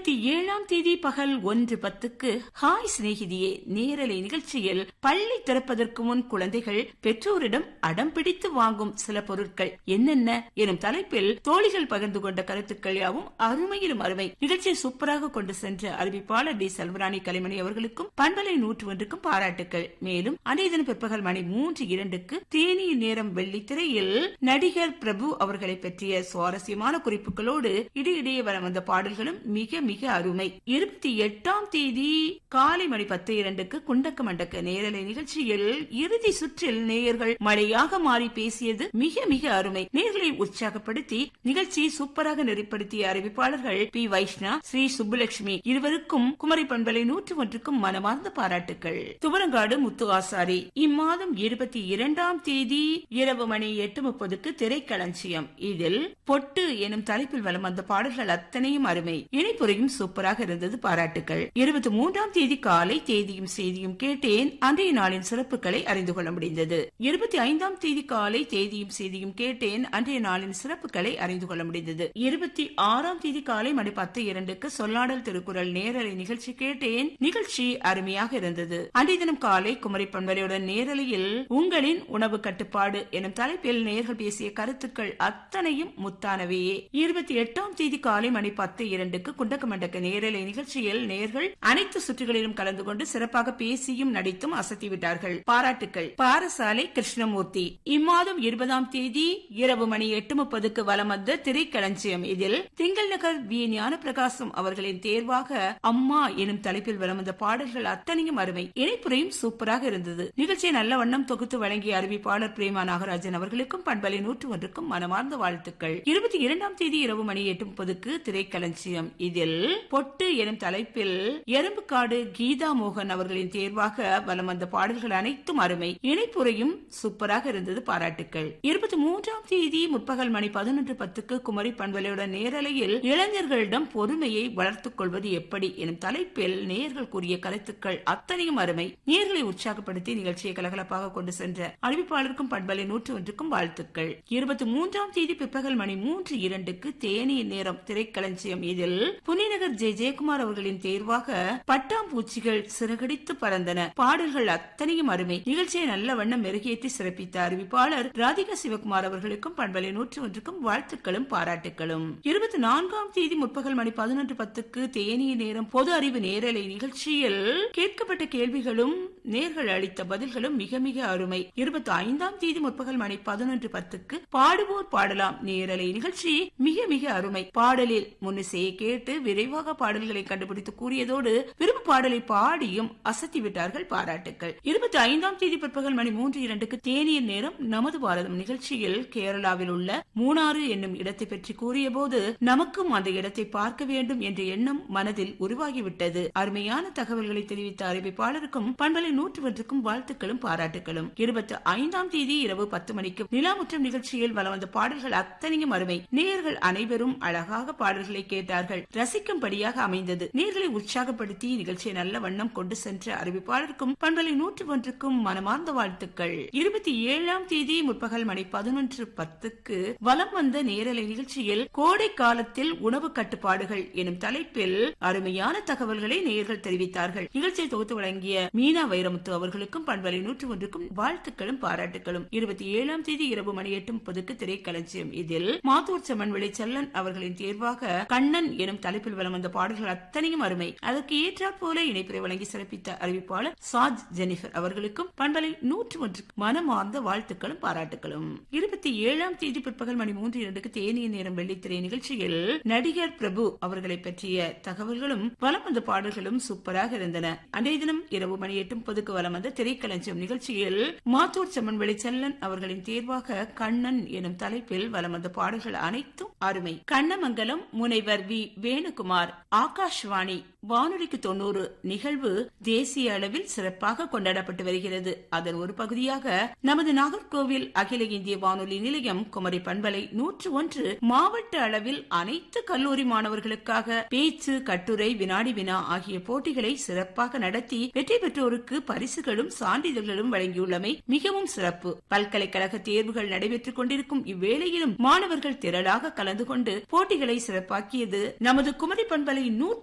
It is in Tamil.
இருபத்தி ஏழாம் தேதி பகல் ஒன்று பத்துக்கு ஹாய் சிநேகிதியே நேரலை நிகழ்ச்சியில் பள்ளி திறப்பதற்கு முன் குழந்தைகள் பெற்றோரிடம் அடம் பிடித்து வாங்கும் சில பொருட்கள் என்னென்ன எனும் தலைப்பில் தோழிகள் பகிர்ந்து கொண்ட கருத்துக்கள் யாவும் அருமையிலும் அருமை நிகழ்ச்சியை சூப்பராக கொண்டு சென்ற அறிவிப்பாளர் டி செல்வராணி கலைமணி அவர்களுக்கும் பண்பலை நூற்று ஒன்றுக்கும் பாராட்டுக்கள் மேலும் அன்றைய தினம் பிற்பகல் மணி மூன்று இரண்டுக்கு தேநீர் நேரம் வெள்ளித்திரையில் நடிகர் பிரபு அவர்களை பற்றிய சுவாரஸ்யமான குறிப்புகளோடு இடையிடையே வர வந்த பாடல்களும் மிக மிக அருமை இருபத்தி எட்டாம் தேதி காலை மணி பத்து இரண்டுக்கு குண்டக்க மண்டக்க நேரலை நிகழ்ச்சியில் இறுதி சுற்றில் நேயர்கள் மழையாக மாறி பேசியது மிக மிக அருமை நேர்களை உற்சாகப்படுத்தி நிகழ்ச்சியை சூப்பராக நெறிப்படுத்திய அறிவிப்பாளர்கள் பி வைஷ்ணா ஸ்ரீ சுப்புலட்சுமி இருவருக்கும் குமரி பண்பலை நூற்று ஒன்றுக்கும் மனமார்ந்த பாராட்டுகள் துவரங்காடு முத்து ஆசாரி இம்மாதம் இருபத்தி இரண்டாம் தேதி இரவு மணி எட்டு முப்பதுக்கு திரைக்களஞ்சியம் இதில் பொட்டு எனும் தலைப்பில் வலம் வந்த பாடல்கள் அத்தனையும் அருமை இணைப்புரையும் சூப்பராக இருந்தது பாராட்டுகள் இருபத்தி மூன்றாம் தேதி காலை தேதியும் செய்தியும் கேட்டேன் அன்றைய நாளின் சிறப்புகளை அறிந்து கொள்ள முடிந்தது இருபத்தி ஐந்தாம் தேதி காலை தேதியும் செய்தியும் கேட்டேன் அன்றைய நாளின் சிறப்புகளை அறிந்து கொள்ள முடிந்தது இருபத்தி ஆறாம் தேதி காலை மணி பத்து இரண்டுக்கு சொல்லாடல் திருக்குறள் நேரலை நிகழ்ச்சி கேட்டேன் நிகழ்ச்சி அருமையாக இருந்தது அன்றைய தினம் காலை குமரி பண்பலையுடன் நேரலையில் உங்களின் உணவு கட்டுப்பாடு எனும் தலைப்பில் நேர்கள் பேசிய கருத்துக்கள் அத்தனையும் முத்தானவையே இருபத்தி எட்டாம் தேதி காலை மணி பத்து இரண்டுக்கு குண்டக்க மண்டக்க நேரலை நிகழ்ச்சியில் நேர்கள் அனைத்து சுற்றுகளிலும் கலந்து கொண்டு சிறப்பாக பேசியும் நடித்தும் அசத்திவிட்டார்கள் பாராட்டுக்கள் பாரசாலை கிருஷ்ணமூர்த்தி இம்மாதம் இருபதாம் தேதி இரவு மணி எட்டு முப்பதுக்கு வலம் வந்த திரைக்களஞ்சியம் இதில் திங்கள் நகர் வி ஞான பிரகாசம் அவர்களின் தேர்வாக அம்மா எனும் தலைப்பில் வலம் வந்த பாடல்கள் அத்தனையும் அருமை இணைப்புரையும் சூப்பராக இருந்தது நிகழ்ச்சியை நல்ல வண்ணம் தொகுத்து வழங்கிய அறிவிப்பாளர் பிரேமா நாகராஜன் அவர்களுக்கும் பண்பலை நூற்று ஒன்றுக்கும் மனமார்ந்த வாழ்த்துக்கள் இருபத்தி இரண்டாம் தேதி இரவு மணி எட்டு முப்பதுக்கு திரைக்களஞ்சியம் இதில் பொட்டு எனும் தலைப்பில் எறும்புக்காடு கீதா மோகன் அவர்களின் தேர்வாக வலம் வந்த பாடல்கள் அனைத்தும் அருமை இணைப்புரையும் சூப்பராக இருந்தது பாராட்டுக்கள் இருபத்தி மூன்றாம் தேதி முற்பகல் மணி பதினொன்று பத்துக்கு குமரி பண்பலையுடன் நேரலையில் இளைஞர்களிடம் பொறுமையை வளர்த்துக் கொள்வது எப்படி எனும் தலைப்பில் நேயர்கள் கூறிய கருத்துக்கள் அத்தனையும் அருமை நேர்களை உற்சாகப்படுத்தி நிகழ்ச்சியை கலகலப்பாக கொண்டு சென்ற அறிவிப்பாளருக்கும் பண்பலை நூற்று ஒன்றுக்கும் வாழ்த்துக்கள் இருபத்தி மூன்றாம் தேதி பிற்பகல் மணி மூன்று இரண்டுக்கு தேநீர் நேரம் திரைக்களஞ்சியம் இதில் புனிநகர் ஜெய ஜெயக்குமார் அவர்களின் தேர்வாக பட்டாம்பூச்சிகள் சிறகடித்து பறந்தன பாடல்கள் அத்தனையும் அருமை நிகழ்ச்சியை நல்ல வண்ணம் மெருகேற்றி சிறப்பித்த அறிவிப்பாளர் ராதிகா சிவகுமார் அவர்களுக்கும் பண்பலை நூற்று ஒன்றுக்கும் வாழ்த்துக்களும் பாராட்டுகளும் இருபத்தி நான்காம் தேதி முற்பகல் மணி பதினொன்று பத்துக்கு தேநீர் நேரம் பொது அறிவு நேரலை நிகழ்ச்சியில் கேட்கப்பட்ட கேள்விகளும் நேர்கள் அளித்த பதில்களும் மிக மிக அருமை இருபத்தி ஐந்தாம் தேதி முற்பகல் மணி பதினொன்று பத்துக்கு பாடுவோர் பாடலாம் நேரலை நிகழ்ச்சி மிக மிக அருமை பாடலில் முன்னிசையை கேட்டு விரைவாக பாடல்களை கண்டுபிடித்து கூறியதோடு விருப்ப பாடலை பாடியும் அசத்தி விட்டார்கள் பாராட்டுக்கள் இருபத்தி ஐந்தாம் தேதி பிற்பகல் மணி மூன்று இரண்டுக்கு தேநீர் நேரம் நமது பாரதம் நிகழ்ச்சியில் கேரளாவில் உள்ள மூணாறு என்னும் இடத்தை பற்றி கூறிய போது நமக்கும் அந்த இடத்தை பார்க்க வேண்டும் என்ற எண்ணம் மனதில் உருவாகிவிட்டது அருமையான தகவல்களை தெரிவித்த அறிவிப்பாளருக்கும் பண்பலை நூற்று ஒன்றுக்கும் வாழ்த்துக்களும் பாராட்டுகளும் இருபத்தி ஐந்தாம் தேதி இரவு பத்து மணிக்கு நிலாமுற்றம் நிகழ்ச்சியில் வலம் வந்த பாடல்கள் அத்தனையும் அருமை நேயர்கள் அனைவரும் அழகாக பாடல்களை கேட்டார்கள் ரசிக்கும்படியாக அமைந்தது நேர்களை உற்சாகப்படுத்தி நிகழ்ச்சியை நல்ல வண்ணம் கொண்டு சென்ற அறிவிப்பாளருக்கும் பண்பலை நூற்று ஒன்றுக்கும் மனமார்ந்த வாழ்த்துக்கள் இருபத்தி ஏழாம் தேதி முற்பகல் மணி பதினொன்று பத்துக்கு வலம் வந்த நேரலை நிகழ்ச்சியில் கோடை காலத்தில் உணவு கட்டுப்பாடுகள் எனும் தலைப்பில் அருமையான தகவல்களை நேயர்கள் தெரிவித்தார்கள் நிகழ்ச்சியை தொகுத்து வழங்கிய மீனா வைரமுத்து அவர்களுக்கும் பண்பலை நூற்று ஒன்றுக்கும் வாழ்த்துக்களும் பாராட்டுகளும் இருபத்தி ஏழாம் தேதி இரவு மணி எட்டு முப்பதுக்கு திரைக்களஞ்சியம் இதில் மாத்தூர் செம்மன்வெளி செல்லன் அவர்களின் தேர்வாக கண்ணன் எனும் தலைப்பில் வலம் வந்த பாடல்கள் அத்தனையும் அருமை அதற்கு ஏற்றாற் போல இணைப்புரை வழங்கி சிறப்பித்த அறிவிப்பாளர் சாஜ் ஜெனிஃபர் அவர்களுக்கும் பண்பலை நூற்று ஒன்றுக்கு மனமார்ந்த வாழ்த்துக்களும் பாராட்டுகளும் இருபத்தி ஏழாம் தேதி பிற்பகல் மணி மூன்று இரண்டுக்கு தேனிய நேரம் வெள்ளித்திரை நிகழ்ச்சியில் நடிகர் பிரபு அவர்களை பற்றிய தகவல்களும் வலம் வந்த பாடல்களும் சூப்பராக இருந்தன அன்றைய தினம் இரவு மணி எட்டு முப்பதுக்கு வலம் வந்த திரைக்களஞ்சியம் நிகழ்ச்சியில் மாத்தூர் செம்மன் வெளிச்செல்லன் அவர்களின் தேர்வாக கண்ணன் எனும் தலைப்பில் வலம் வந்த பாடல்கள் அனைத்தும் அருமை கண்ணமங்கலம் முனைவர் வி வேணுகுமார் ஆகாஷ்வாணி வானொலிக்கு தொண்ணூறு நிகழ்வு தேசிய அளவில் சிறப்பாக கொண்டாடப்பட்டு வருகிறது அதன் ஒரு பகுதியாக நமது நாகர்கோவில் அகில இந்திய வானொலி நிலையம் குமரி பண்பலை நூற்று ஒன்று மாவட்ட அளவில் அனைத்து கல்லூரி மாணவர்களுக்காக பேச்சு கட்டுரை வினாடி வினா ஆகிய போட்டிகளை சிறப்பாக நடத்தி வெற்றி பெற்றோருக்கு பரிசுகளும் சான்றிதழ்களும் வழங்கியுள்ளமை மிகவும் சிறப்பு பல்கலைக்கழக தேர்வுகள் நடைபெற்றுக் கொண்டிருக்கும் இவ்வேளையிலும் மாணவர்கள் திரளாக கலந்து கொண்டு போட்டிகளை சிறப்பாக்கியது நமது குமரி பண்பலை நூற்று